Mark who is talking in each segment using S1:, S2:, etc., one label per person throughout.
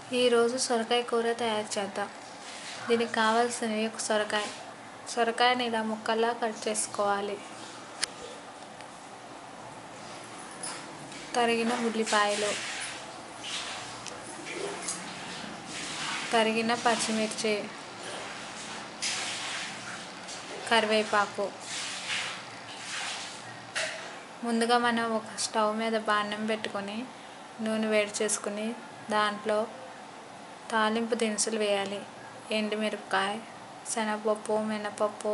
S1: ఈరోజు సొరకాయ కూర తయారు చేద్దాం దీనికి కావాల్సినవి ఒక సొరకాయ సొరకాయని ఇలా ముక్కల్లా కట్ చేసుకోవాలి తరిగిన ఉల్లిపాయలు తరిగిన పచ్చిమిర్చి కరివేపాకు ముందుగా మనం ఒక స్టవ్ మీద బాణం పెట్టుకొని నూనె వేడి చేసుకుని దాంట్లో తాలింపు దినుసులు వేయాలి ఎండుమిరపకాయ శనగపప్పు మినపప్పు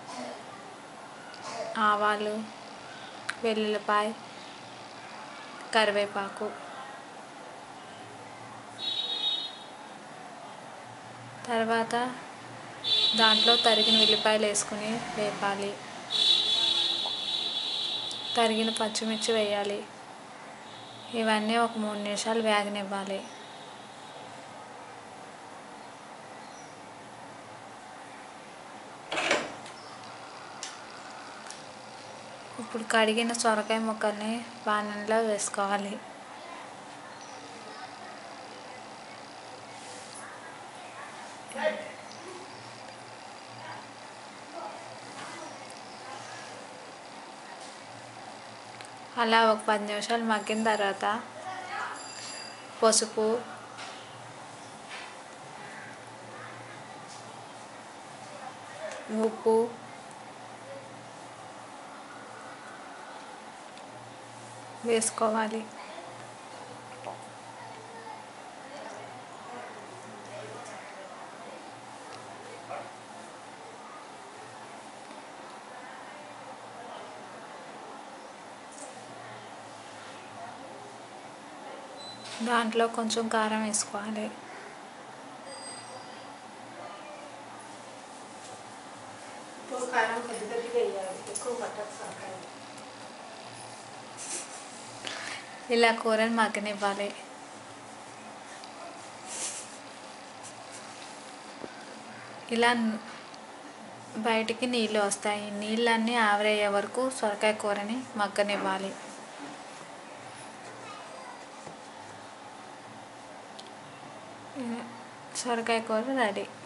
S1: ఆవాలు వెల్లుల్లిపాయ కరివేపాకు తర్వాత దాంట్లో తరిగిన ఉల్లిపాయలు వేసుకుని వేపాలి తరిగిన పచ్చిమిర్చి వేయాలి ఇవన్నీ ఒక మూడు నిమిషాలు వేగనివ్వాలి ఇప్పుడు కడిగిన సొరకాయ ముక్కల్ని బాణంలో వేసుకోవాలి అలా ఒక పది నిమిషాలు మగ్గిన తర్వాత పసుపు ఉప్పు వేసుకోవాలి దాంట్లో కొంచెం కారం వేసుకోవాలి
S2: ఉప్పు కారం కొద్ది కొద్దిగా వేయాలి ఎక్కువ పట్టదు సొరకాయ
S1: ఇలా కూరని మగ్గనివ్వాలి ఇలా న- బయటికి నీళ్ళు వస్తాయి నీళ్ళన్నీ ఆవిరయ్యే వరకు సొరకాయ కూరని మగ్గనివ్వాలి సొరకాయ కూర రెడీ